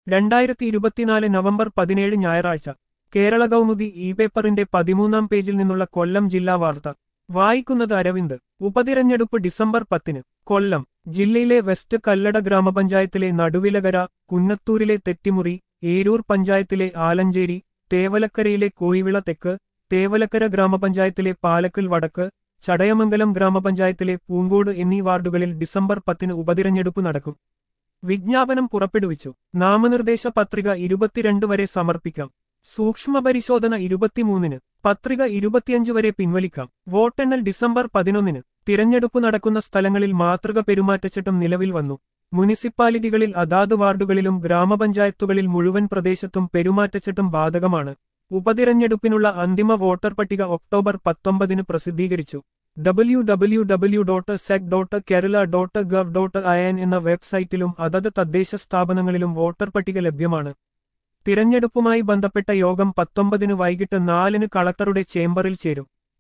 രണ്ടായിരത്തി ഇരുപത്തിനാല് നവംബർ പതിനേഴ് ഞായറാഴ്ച കേരള കൗമുദി ഇ പേപ്പറിന്റെ പതിമൂന്നാം പേജിൽ നിന്നുള്ള കൊല്ലം ജില്ലാ വാർത്ത വായിക്കുന്നത് അരവിന്ദ് ഉപതിരഞ്ഞെടുപ്പ് ഡിസംബർ പത്തിന് കൊല്ലം ജില്ലയിലെ വെസ്റ്റ് കല്ലട ഗ്രാമപഞ്ചായത്തിലെ നടുവിലകര കുന്നത്തൂരിലെ തെറ്റിമുറി ഏരൂർ പഞ്ചായത്തിലെ ആലഞ്ചേരി തേവലക്കരയിലെ കോയിവിള തെക്ക് തേവലക്കര ഗ്രാമപഞ്ചായത്തിലെ പാലക്കൽ വടക്ക് ചടയമംഗലം ഗ്രാമപഞ്ചായത്തിലെ പൂങ്കോട് എന്നീ വാർഡുകളിൽ ഡിസംബർ പത്തിന് ഉപതിരഞ്ഞെടുപ്പ് നടക്കും വിജ്ഞാപനം പുറപ്പെടുവിച്ചു നാമനിർദ്ദേശ പത്രിക ഇരുപത്തിരണ്ട് വരെ സമർപ്പിക്കാം സൂക്ഷ്മപരിശോധന ഇരുപത്തിമൂന്നിന് പത്രിക ഇരുപത്തിയഞ്ച് വരെ പിൻവലിക്കാം വോട്ടെണ്ണൽ ഡിസംബർ പതിനൊന്നിന് തിരഞ്ഞെടുപ്പ് നടക്കുന്ന സ്ഥലങ്ങളിൽ മാതൃക പെരുമാറ്റച്ചട്ടം നിലവിൽ വന്നു മുനിസിപ്പാലിറ്റികളിൽ അതാത് വാർഡുകളിലും ഗ്രാമപഞ്ചായത്തുകളിൽ മുഴുവൻ പ്രദേശത്തും പെരുമാറ്റച്ചട്ടം ബാധകമാണ് ഉപതിരഞ്ഞെടുപ്പിനുള്ള അന്തിമ വോട്ടർ പട്ടിക ഒക്ടോബർ പത്തൊമ്പതിന് പ്രസിദ്ധീകരിച്ചു W W W dot sec dot Kerala dot gov dot I എന്ന വെബ്സൈറ്റിലും അതത് തദ്ദേശ സ്ഥാപനങ്ങളിലും വോട്ടർ പട്ടിക ലഭ്യമാണ് തിരഞ്ഞെടുപ്പുമായി ബന്ധപ്പെട്ട യോഗം പത്തൊമ്പതിന് വൈകിട്ട് നാലിന് കളക്ടറുടെ ചേംബറിൽ ചേരും